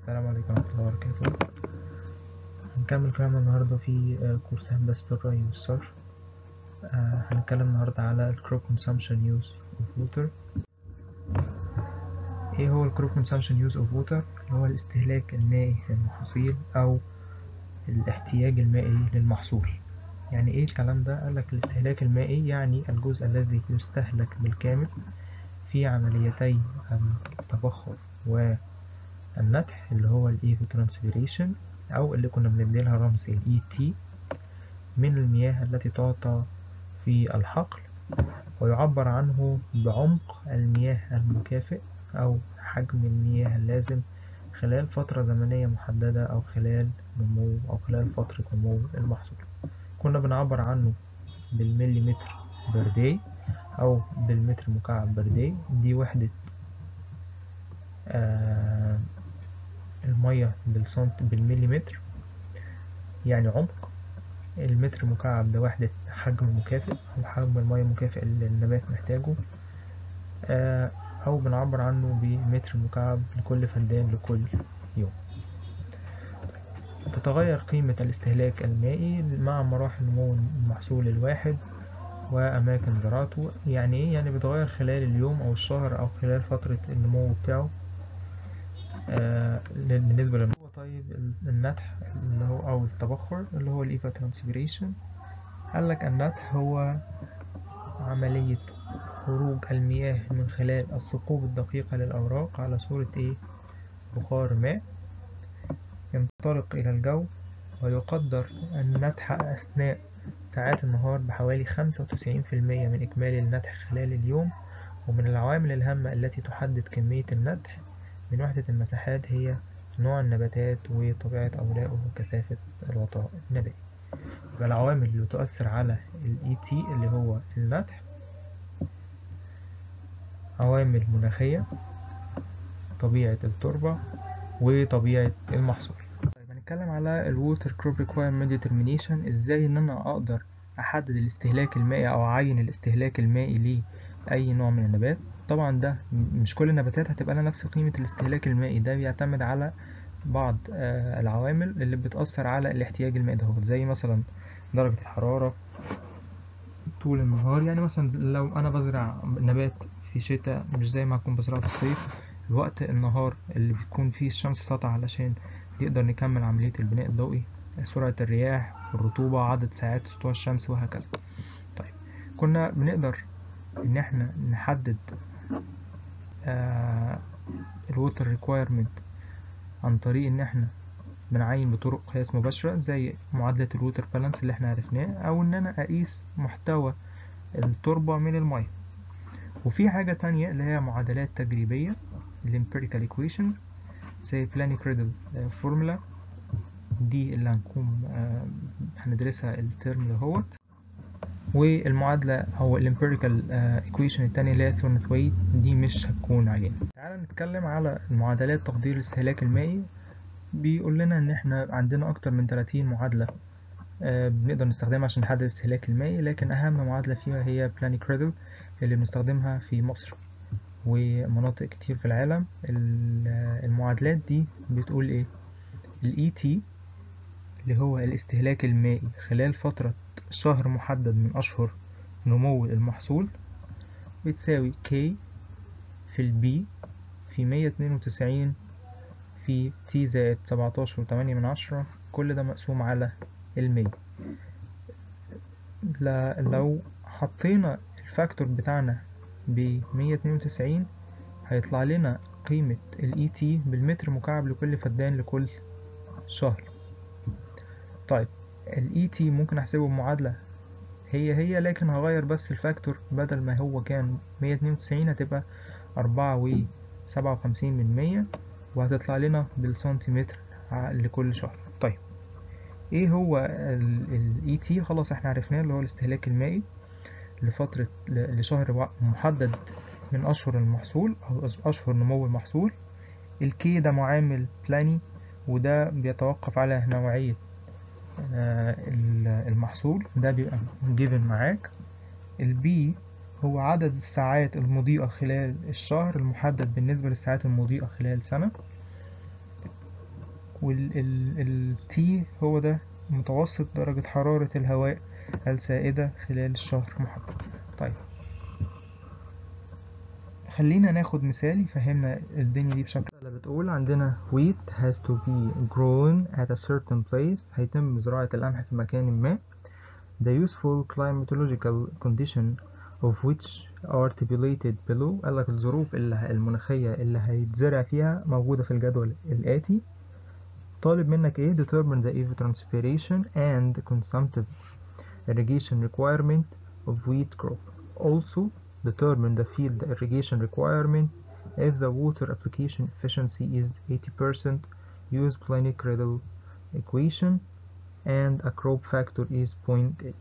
السلام عليكم ورحمة الله وبركاته هنكمل كلامنا النهاردة في آه، كورس هندسة الري والصرف آه، هنتكلم النهاردة على ال crop consumption use of water ايه هو ال crop consumption use of water اللي هو الاستهلاك المائي للمحاصيل أو الاحتياج المائي للمحصول يعني ايه الكلام ده قالك الاستهلاك المائي يعني الجزء الذي يستهلك بالكامل في عمليتي التبخر والنتح اللي هو الايفوترانسبيريشن او اللي كنا بنديلها رمز الاي تي من المياه التي تعطى في الحقل ويعبر عنه بعمق المياه المكافئ او حجم المياه اللازم خلال فترة زمنية محددة أو خلال نمو أو خلال فترة نمو المحصول كنا بنعبر عنه بالمليمتر بير داي أو بالمتر مكعب بير داي دي وحدة آه المية بالسنت بالمليمتر يعني عمق المتر مكعب ده وحدة حجم مكافئ أو حجم المية مكافئ اللي النبات محتاجه آه أو بنعبر عنه بمتر مكعب لكل فدان لكل يوم تتغير قيمة الاستهلاك المائي مع مراحل نمو المحصول الواحد وأماكن زراعته يعني إيه؟ يعني بيتغير خلال اليوم أو الشهر أو خلال فترة النمو بتاعه آه بالنسبة للنمو طيب النتح اللي هو أو التبخر اللي هو الإيفا ترانسبيريشن قالك النتح هو عملية خروج المياه من خلال الثقوب الدقيقة للأوراق على صورة إيه؟ بخار ماء ينطلق إلى الجو ويقدر النتح أثناء ساعات النهار بحوالي 95% من إجمالي النتح خلال اليوم ومن العوامل الهامة التي تحدد كمية النتح من وحدة المساحات هي نوع النباتات وطبيعة أوراقه وكثافة الغطاء النباتي يبقى العوامل اللي تؤثر على ال ET اللي هو النتح عوامل مناخية طبيعة التربة وطبيعة المحصول طيب هنتكلم على ال Water Crop Requirement Determination ازاي ان انا اقدر احدد الاستهلاك المائي او اعين الاستهلاك المائي لأي نوع من النبات طبعا ده مش كل النباتات هتبقى لها نفس قيمة الاستهلاك المائي ده بيعتمد على بعض آه العوامل اللي بتأثر على الاحتياج المائي ده زي مثلا درجة الحرارة طول النهار يعني مثلا لو انا بزرع نبات في شتاء مش زي ما هكون بزرعه في الصيف الوقت النهار اللي بيكون فيه الشمس ساطعة علشان نقدر نكمل عملية البناء الضوئي سرعة الرياح الرطوبة عدد ساعات سطوع الشمس وهكذا طيب كنا بنقدر ان احنا نحدد آه الووتر ريكويرمنت عن طريق ان احنا بنعين بطرق قياس مباشرة زي معادلة الووتر بالانس اللي احنا عرفناه او ان انا اقيس محتوى التربة من المية وفي حاجة تانية اللي هي معادلات تجريبية الامبيريكال equation زي بلاني كريدل فورمولا دي اللي هنكون هندرسها الترم دهوت والمعادلة أو الامبيريكال equation التانية اللي هي ثورنثويت دي مش هتكون عينة تعالى نتكلم على معادلات تقدير الاستهلاك المائي بيقول لنا إن احنا عندنا أكتر من 30 معادلة بنقدر نستخدمها عشان نحدد الاستهلاك المائي لكن أهم معادلة فيها هي بلاني كريدل اللي بنستخدمها في مصر ومناطق كتير في العالم المعادلات دي بتقول ايه ال ET اللي هو الاستهلاك المائي خلال فترة شهر محدد من أشهر نمو المحصول بتساوي K في ال B في مية اتنين وتسعين في T زائد سبعتاشر وتمانية من عشرة كل ده مقسوم على المية لو حطينا الفاكتور بتاعنا ب 192 هيطلع لنا قيمة ال ET بالمتر مكعب لكل فدان لكل شهر طيب ال ET ممكن احسبه بمعادلة هي هي لكن هغير بس الفاكتور بدل ما هو كان 192 هتبقى أربعة وسبعة وخمسين من مية وهتطلع لنا بالسنتيمتر لكل شهر طيب ايه هو ال ET خلاص احنا عرفناه اللي هو الاستهلاك المائي لفترة لشهر محدد من أشهر المحصول أو أشهر نمو المحصول الكي ده معامل بلاني وده بيتوقف على نوعية المحصول ده بيبقى جيفن معاك البي هو عدد الساعات المضيئة خلال الشهر المحدد بالنسبة للساعات المضيئة خلال سنة والتي هو ده متوسط درجة حرارة الهواء السائدة خلال الشهر محدد طيب خلينا ناخد مثال يفهمنا الدنيا دي بشكل اللي بتقول عندنا wheat has to be grown at a certain place هيتم زراعة القمح في مكان ما the useful climatological condition of which are tabulated below قال لك الظروف اللي المناخية اللي هيتزرع فيها موجودة في الجدول الآتي طالب منك ايه determine the evapotranspiration and consumptive irrigation requirement of wheat crop also determine the field irrigation requirement if the water application efficiency is 80% use Pliny-Creddle equation and a crop factor is 0.8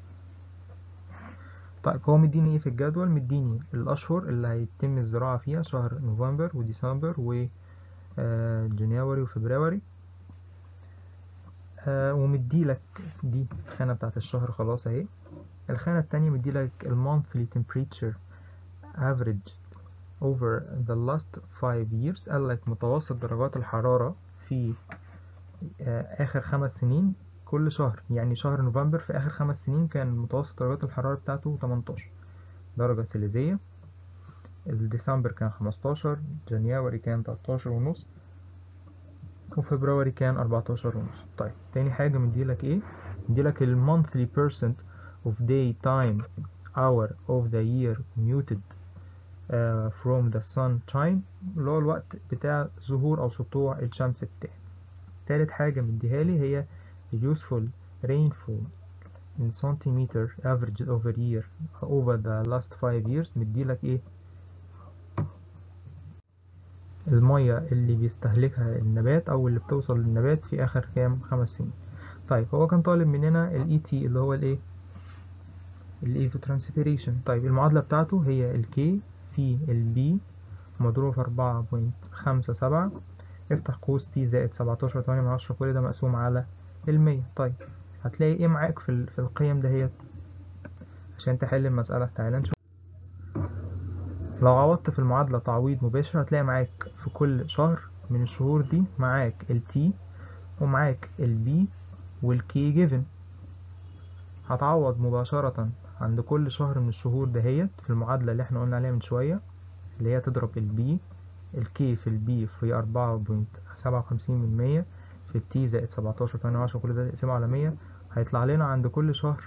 طيب هو مديني ايه في الجدول مديني الاشهر اللي هيتم الزراعة فيها شهر نوفمبر وديسمبر وجنيوري وفبراير آه ومديلك دي الخانة بتاعت الشهر خلاص اهي الخانة التانية مديلك ال monthly temperature average over the last five years قال لك متوسط درجات الحرارة في آه آخر خمس سنين كل شهر يعني شهر نوفمبر في آخر خمس سنين كان متوسط درجات الحرارة بتاعته 18 درجة سيليزية الديسمبر كان 15 جانيوري كان 13 ونص وفبراير كان 14 ونص طيب تاني حاجة مديلك ايه مديلك ال monthly percent of day time hour of the year muted uh, from the sunshine اللي هو الوقت بتاع ظهور أو سطوع الشمس بتاعي تالت حاجة مديهالي هي useful rainfall in centimeter average over year over the last five years مديلك ايه المية اللي بيستهلكها النبات او اللي بتوصل للنبات في اخر كام خمس سنين طيب هو كان طالب مننا الاي تي اللي هو الايه الايفوترانسبيريشن طيب المعادلة بتاعته هي الكي في البي مضروب في أربعة بوينت خمسة سبعة افتح قوس تي زائد سبعتاشر تمانية من عشرة كل ده مقسوم على المية طيب هتلاقي ايه معاك في, في القيم دهيت عشان تحل المسألة تعالى نشوف لو عوضت في المعادلة تعويض مباشر هتلاقي معاك في كل شهر من الشهور دي معاك ال T ومعاك ال B وال K given هتعوض مباشرة عند كل شهر من الشهور دهيت في المعادلة اللي احنا قلنا عليها من شوية اللي هي تضرب ال B ال K في ال B في أربعة بوينت سبعة وخمسين من مية في ال T زائد سبعتاشر تمانية وعشرة كل ده تقسمه على مية هيطلع لنا عند كل شهر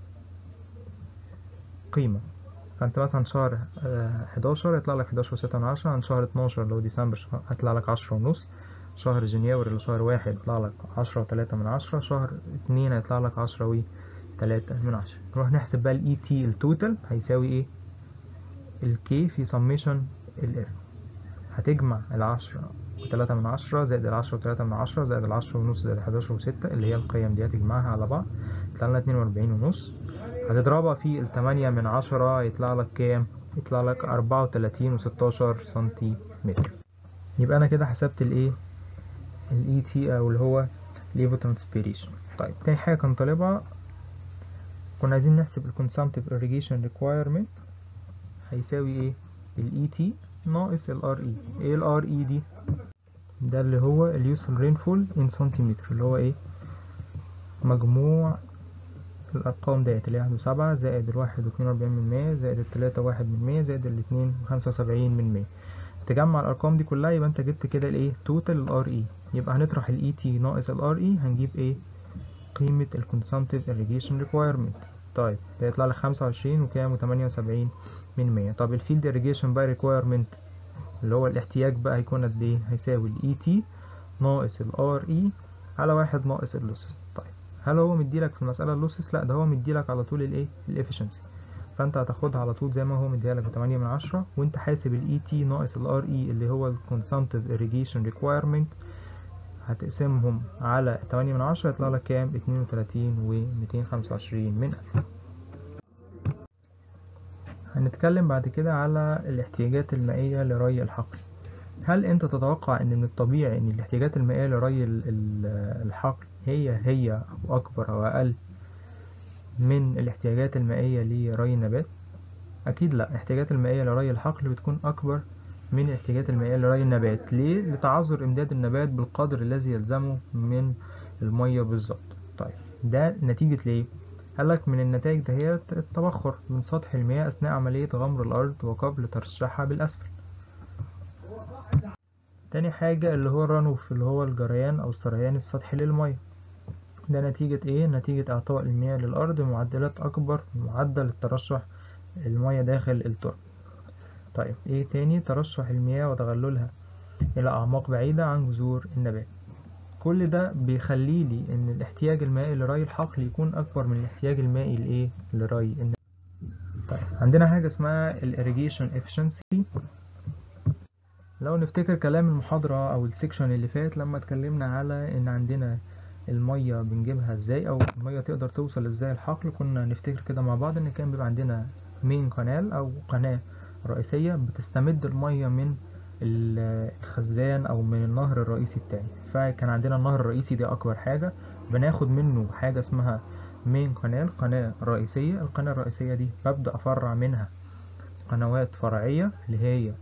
قيمة فانت مثلا شهر حداشر يطلع لك حداشر وستة من عشرة عن شهر اتناشر لو ديسمبر هيطلع لك عشرة ونص شهر جنيوري اللي شهر واحد يطلع لك عشرة وتلاتة من عشرة شهر اتنين هيطلع لك عشرة وتلاتة من عشرة نروح نحسب بقى الاي تي التوتال هيساوي ايه الكي في سميشن الاف هتجمع العشرة وتلاتة من عشرة زائد العشرة وتلاتة من عشرة زائد العشرة ونص زائد الحداشر وستة اللي هي القيم دي هتجمعها على بعض يطلع لنا اتنين وأربعين ونص هتضربها في التمانية من عشرة يطلع لك كام؟ يطلع لك أربعة وتلاتين وستاشر سنتيمتر يبقى أنا كده حسبت الإيه؟ الإي تي أو اللي هو الإيفوترانسبيريشن طيب تاني حاجة كان طالبها كنا عايزين نحسب الكونسامتيف irrigation requirement هيساوي إيه؟ الإي تي ناقص الار إي إيه الار إي دي؟ ده اللي هو اليوسفul rainfall in سنتيمتر اللي هو إيه؟ مجموع الأرقام ديت اللي هي واحد وسبعة زائد الواحد واتنين وأربعين من مية زائد التلاتة واحد من مية زائد الاتنين خمسة وسبعين من مية تجمع الأرقام دي كلها يبقى أنت جبت كده الإيه توتال الآر إي يبقى هنطرح الإي تي ناقص الآر إي هنجيب إيه قيمة الكونسامتيف irrigation requirement طيب ده يطلع لك خمسة وعشرين وكام وتمانية وسبعين من مية طب الفيلد irrigation بقى requirement اللي هو الاحتياج بقى هيكون قد إيه هيساوي الإي تي ناقص الآر إي على واحد ناقص اللوسس طيب هل هو مديلك في المسألة اللوسس لا ده هو مديلك على طول الايه الافشنسي فانت هتاخدها على طول زي ما هو مديلك بتمانية من عشرة وانت حاسب الاي تي ناقص الار اي اللي هو الكونسامتيف irrigation requirement هتقسمهم على تمانية من عشرة يطلع لك كام اتنين وتلاتين وميتين خمسة وعشرين من ألف هنتكلم بعد كده على الاحتياجات المائية لري الحقل هل انت تتوقع ان من الطبيعي ان الاحتياجات المائية لري الحقل هي هي أو أكبر أو أقل من الاحتياجات المائية لري النبات أكيد لا الاحتياجات المائية لري الحقل بتكون أكبر من الاحتياجات المائية لري النبات ليه؟ لتعذر إمداد النبات بالقدر الذي يلزمه من المية بالظبط طيب ده نتيجة ليه؟ قالك من النتائج دهيت التبخر من سطح المياه أثناء عملية غمر الأرض وقبل ترشيحها بالأسفل تاني حاجة اللي هو الرنوف اللي هو الجريان أو السريان السطحي للمية ده نتيجة ايه؟ نتيجة إعطاء المياه للأرض بمعدلات أكبر من معدل الترشح المياه داخل التربة طيب ايه تاني ترشح المياه وتغللها إلى أعماق بعيدة عن جذور النبات كل ده بيخلي لي إن الاحتياج المائي لري الحقل يكون أكبر من الاحتياج المائي لإيه؟ لري النبات طيب عندنا حاجة اسمها ال irrigation efficiency لو نفتكر كلام المحاضرة أو السيكشن اللي فات لما اتكلمنا على إن عندنا المية بنجيبها ازاي أو المية تقدر توصل ازاي الحقل كنا نفتكر كده مع بعض إن كان بيبقى عندنا مين قنال أو قناة رئيسية بتستمد المية من الخزان أو من النهر الرئيسي بتاعي فكان عندنا النهر الرئيسي دي أكبر حاجة بناخد منه حاجة اسمها مين قنال قناة رئيسية القناة الرئيسية دي ببدأ أفرع منها قنوات فرعية اللي هي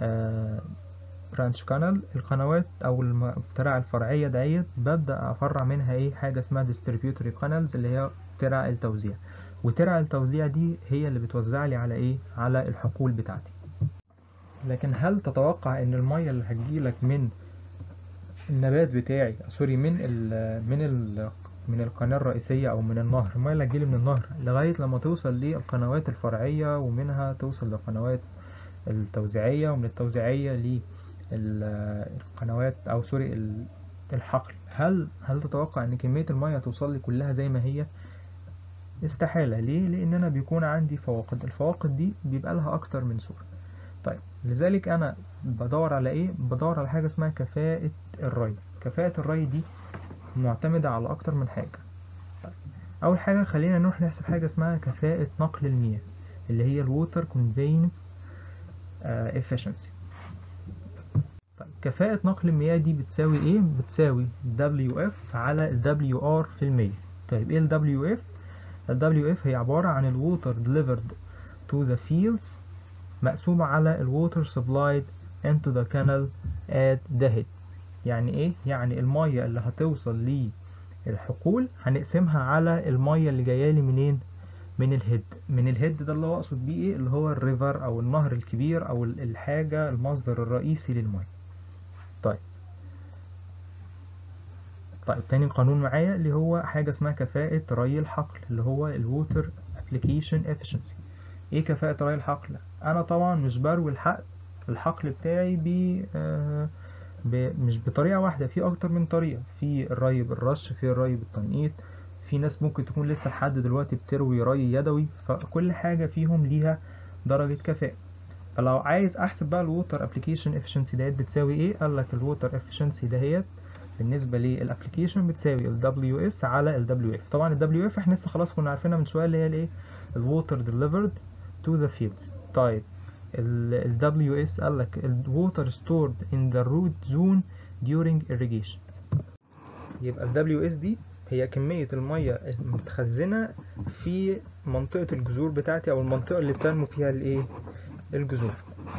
برانش كانال القنوات او الترع الفرعية ديت ببدأ افرع منها ايه حاجة اسمها distributory canals اللي هي ترع التوزيع وترع التوزيع دي هي اللي بتوزع لي على ايه على الحقول بتاعتي لكن هل تتوقع ان المية اللي هتجيلك من النبات بتاعي سوري من ال من ال من القناة الرئيسية أو من النهر المية اللي هتجيلي من النهر لغاية لما توصل للقنوات الفرعية ومنها توصل للقنوات التوزيعية ومن التوزيعية للقنوات أو سوري الحقل هل هل تتوقع إن كمية المية توصل لي كلها زي ما هي؟ استحالة ليه؟ لأن أنا بيكون عندي فواقد الفواقد دي بيبقى لها أكتر من صورة طيب لذلك أنا بدور على إيه؟ بدور على حاجة اسمها كفاءة الري كفاءة الري دي معتمدة على أكتر من حاجة طيب. أول حاجة خلينا نروح نحسب حاجة اسمها كفاءة نقل المياه اللي هي الووتر conveyance efficiency طيب كفاءة نقل المياه دي بتساوي ايه؟ بتساوي WF على WR في المية طيب ايه ال WF؟ ال WF هي عبارة عن ال water delivered to the fields مقسومة على ال water supplied into the canal at the head يعني ايه؟ يعني المية اللي هتوصل للحقول هنقسمها على المية اللي جايالي منين؟ من الهيد من الهيد ده اللي هو اقصد بيه ايه اللي هو الريفر او النهر الكبير او الحاجة المصدر الرئيسي للمياه طيب طيب تاني قانون معايا اللي هو حاجة اسمها كفاءة ري الحقل اللي هو الووتر ابليكيشن efficiency ايه كفاءة ري الحقل انا طبعا مش بروي الحقل الحقل بتاعي ب آه ب مش بطريقة واحدة في اكتر من طريقة في الري بالرش في الري بالتنقيط في ناس ممكن تكون لسه لحد دلوقتي بتروي ري يدوي فكل حاجة فيهم ليها درجة كفاءة فلو عايز احسب بقى الووتر ابليكيشن افشنسي ديت بتساوي ايه قال لك الووتر افشنسي دهيت بالنسبة للابليكيشن بتساوي ال WS على ال WF طبعا ال WF احنا لسه خلاص كنا عارفينها من شوية اللي هي الايه الووتر delivered to the fields طيب ال WS قال لك ال water stored in the root zone during irrigation يبقى ال WS دي هي كمية المية المتخزنة في منطقة الجذور بتاعتي أو المنطقة اللي بتنمو فيها الإيه؟ الجذور.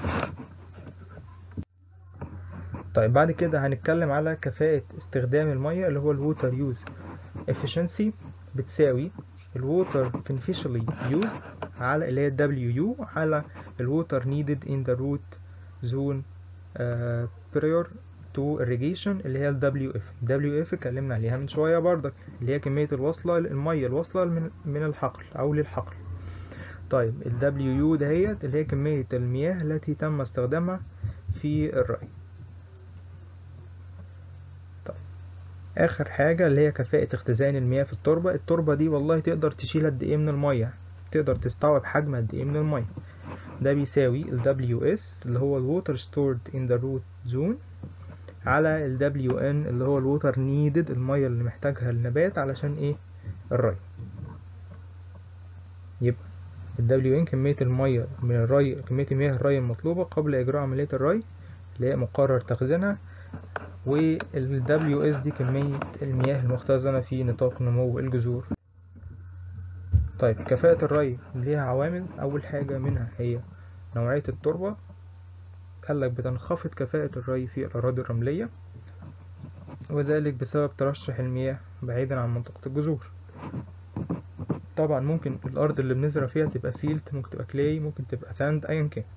طيب بعد كده هنتكلم على كفاءة استخدام المية اللي هو الووتر يوز efficiency بتساوي الووتر beneficially used على اللي هي WU على الووتر needed in the root zone uh, prior to irrigation اللي هي ال WF WF اتكلمنا عليها من شوية برضك اللي هي كمية الوصلة المية الواصلة من, من الحقل أو للحقل طيب ال WU دهيت اللي هي كمية المياه التي تم استخدامها في الري طيب آخر حاجة اللي هي كفاءة اختزان المياه في التربة التربة دي والله تقدر تشيل قد إيه من المية تقدر تستوعب حجم قد إيه من المية ده بيساوي ال WS اللي هو ال water stored in the root zone على ال WN اللي هو الووتر نيدد المية اللي محتاجها النبات علشان ايه الري يبقى ال WN كمية المية من الري كمية المياه الري المطلوبة قبل إجراء عملية الري اللي هي مقرر تخزينها وال WS دي كمية المياه المختزنة في نطاق نمو الجذور طيب كفاءة الري ليها عوامل أول حاجة منها هي نوعية التربة قالك بتنخفض كفاءة الري في الأراضي الرملية وذلك بسبب ترشح المياه بعيدا عن منطقة الجذور طبعا ممكن الأرض اللي بنزرع فيها تبقى سيلت ممكن تبقى كلاي ممكن تبقى ساند أيا كان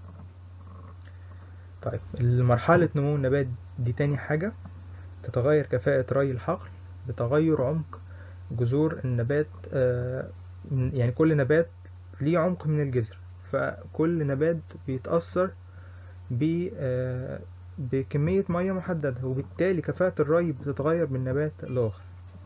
طيب مرحلة نمو النبات دي تاني حاجة تتغير كفاءة ري الحقل بتغير عمق جذور النبات آه يعني كل نبات ليه عمق من الجذر فكل نبات بيتأثر ب آه بكمية مية محددة وبالتالي كفاءة الري بتتغير من نبات لآخر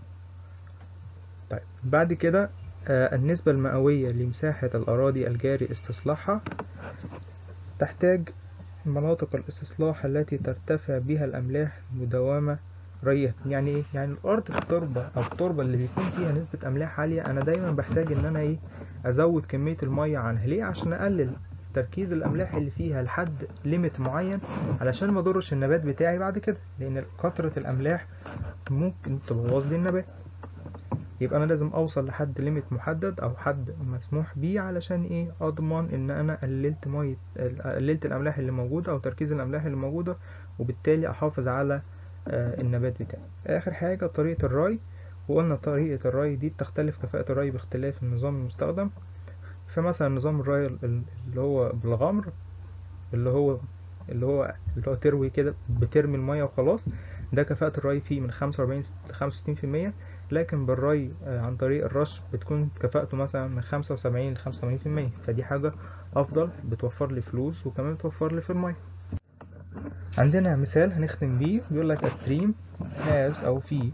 طيب بعد كده آه النسبة المئوية لمساحة الأراضي الجاري استصلاحها تحتاج مناطق الاستصلاح التي ترتفع بها الأملاح مداومة رية يعني ايه يعني الارض التربة او التربة اللي بيكون فيها نسبة املاح عالية انا دايما بحتاج ان انا ايه ازود كمية المية عنها ليه عشان اقلل تركيز الاملاح اللي فيها لحد ليميت معين علشان ما اضرش النبات بتاعي بعد كده لان كترة الاملاح ممكن تبوظ لي النبات يبقى انا لازم اوصل لحد ليميت محدد او حد مسموح بيه علشان ايه اضمن ان انا قللت ميه قللت الاملاح اللي موجوده او تركيز الاملاح اللي موجوده وبالتالي احافظ على النبات بتاعي اخر حاجه طريقه الري وقلنا طريقه الري دي بتختلف كفاءه الري باختلاف النظام المستخدم فمثلا نظام الري اللي هو بالغمر اللي هو اللي هو اللي هو تروي كده بترمي الميه وخلاص ده كفاءة الري فيه من 45 ل 65% لكن بالري عن طريق الرش بتكون كفاءته مثلا من 75 ل 85% فدي حاجة أفضل بتوفر لي فلوس وكمان بتوفر لي في المية عندنا مثال هنختم بيه بيقول لك a stream has أو في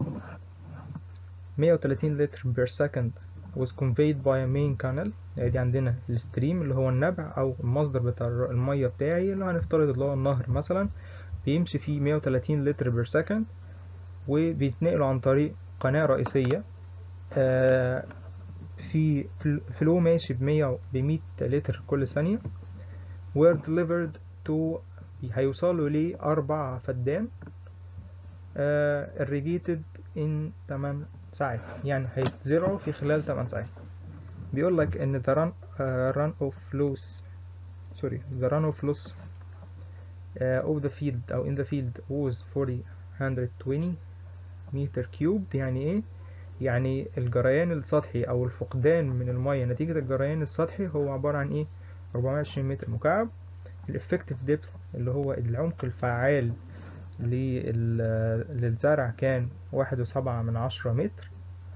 130 لتر per second was conveyed by a main canal ادي عندنا الستريم اللي هو النبع او المصدر بتاع المية بتاعي اللي هنفترض اللي هو النهر مثلا بيمشي فيه 130 لتر بير سكند وبيتنقلوا عن طريق قناة رئيسية آه في فلو ماشي بمية بمية لتر كل ثانية were delivered to هيوصلوا لأربع فدان آه irrigated in 8 ساعات يعني هيتزرعوا في خلال 8 ساعات بيقول لك ان the run, uh, run of loss sorry the run of loss uh, of the field أو in the field was 420 متر كيوب يعني ايه يعني الجريان السطحي او الفقدان من المية نتيجة الجريان السطحي هو عبارة عن ايه 420 متر مكعب الافكتيف ديبث اللي هو العمق الفعال للزرع كان واحد وسبعة من عشرة متر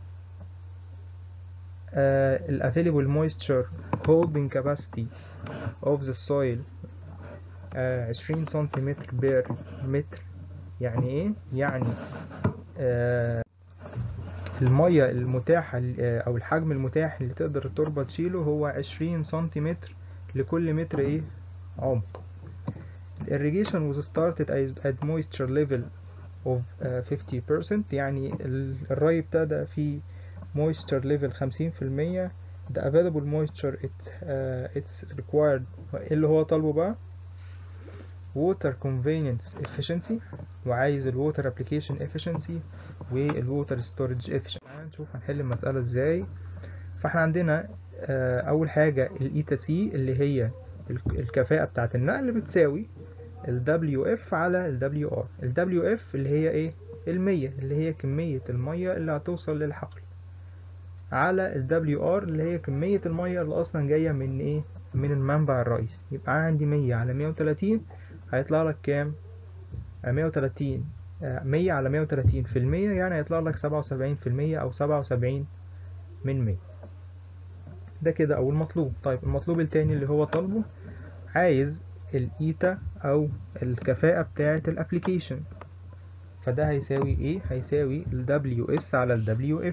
ال available moisture holding capacity of the soil عشرين سنتيمتر بير متر يعني ايه يعني آه المية المتاحة أو الحجم المتاح اللي تقدر التربة تشيله هو عشرين سنتيمتر لكل متر ايه عمق irrigation was started at moisture level of uh, 50% يعني الري ابتدى في moisture level 50% the available moisture it, uh, it's required اللي هو طالبه بقى water convenience efficiency وعايز ال water application efficiency وال water storage efficiency هنشوف هنحل المسألة ازاي فاحنا عندنا uh, أول حاجة الإيتا سي اللي هي الكفاءة بتاعة النقل بتساوي ال WF على ال WR ال WF اللي هي ايه المية اللي هي كمية المية اللي هتوصل للحقل على ال WR اللي هي كمية المية اللي أصلا جاية من ايه من المنبع الرئيسي يبقى عندي مية على مية وتلاتين هيطلع لك كام مية وتلاتين مية على مية وتلاتين في المية يعني هيطلع لك سبعة وسبعين في المية أو سبعة وسبعين من مية ده كده أول مطلوب طيب المطلوب التاني اللي هو طالبه عايز الإيتا أو الكفاءة بتاعة الأبليكيشن فده هيساوي إيه؟ هيساوي ال WS على ال WF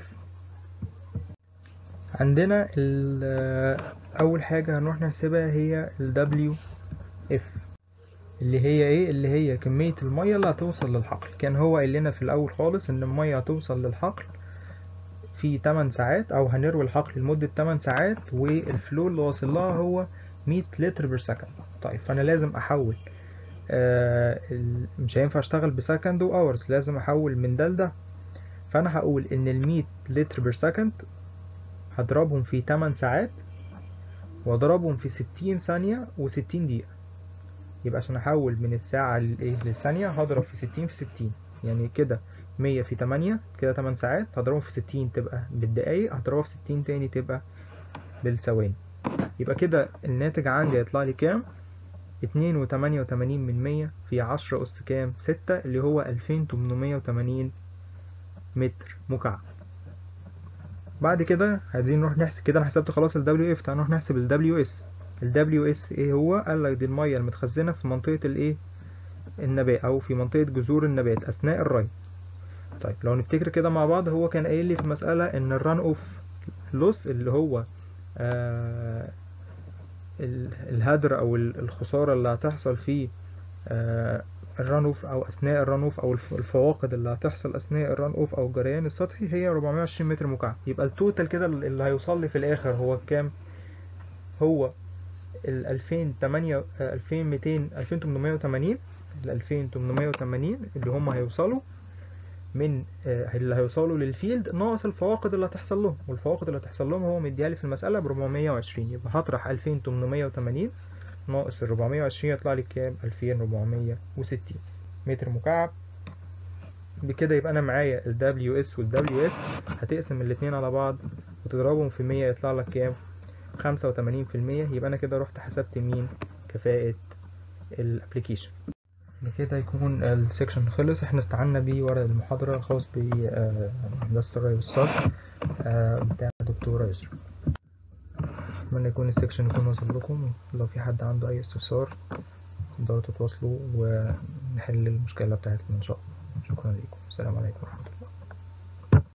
عندنا أول حاجة هنروح نحسبها هي ال WF اللي هي ايه اللي هي كمية المية اللي هتوصل للحقل كان هو قايل لنا في الاول خالص ان المية هتوصل للحقل في 8 ساعات او هنروي الحقل لمدة 8 ساعات والفلو اللي واصل لها هو 100 لتر بير سكند طيب فانا لازم احول آه مش هينفع اشتغل بسكند واورز لازم احول من ده لده فانا هقول ان ال 100 لتر بير سكند هضربهم في 8 ساعات واضربهم في 60 ثانية و60 دقيقة يبقى عشان احول من الساعة للايه للثانية هضرب في ستين في ستين يعني كده مية في تمانية كده تمن ساعات هضربهم في ستين تبقى بالدقايق هضربها في ستين تاني تبقى بالثواني يبقى كده الناتج عندي هيطلع لي كام اتنين وتمانية وتمانين من مية في عشرة أس كام ستة اللي هو ألفين تمنمية وتمانين متر مكعب بعد كده عايزين نروح نحسب كده انا حسبت خلاص ال WF تعال نروح نحسب ال WS ال WS ايه هو قال لك دي المية المتخزنة في منطقة الايه النبات او في منطقة جذور النبات اثناء الري طيب لو نفتكر كده مع بعض هو كان قايل لي في المسألة ان الران اوف لوس اللي هو آه الهدر او الخسارة اللي هتحصل في آه الران اوف او اثناء الران اوف او الفواقد اللي هتحصل اثناء الران اوف او الجريان السطحي هي 420 متر مكعب يبقى التوتال كده اللي هيوصل لي في الاخر هو كام هو ال 2008 2200 2880 ال 2880 اللي هم هيوصلوا من اللي هيوصلوا للفيلد ناقص الفواقد اللي هتحصل لهم والفواقد اللي هتحصل لهم هو مديها لي في المسألة ب 420 يبقى هطرح 2880 ناقص ال 420 يطلع لي كام 2460 متر مكعب بكده يبقى انا معايا ال WS وال WF هتقسم الاتنين على بعض وتضربهم في 100 يطلع لك كام 85% يبقى انا كده رحت حسبت مين كفاءة الابليكيشن بكده يكون السكشن خلص احنا استعنا بيه ورق المحاضرة الخاص بهندسة الري والصرف بتاع دكتورة يسرا اتمنى يكون السكشن يكون وصل لكم لو في حد عنده اي استفسار تقدروا تتواصلوا ونحل المشكلة بتاعتكم ان شاء الله شكرا لكم السلام عليكم ورحمة الله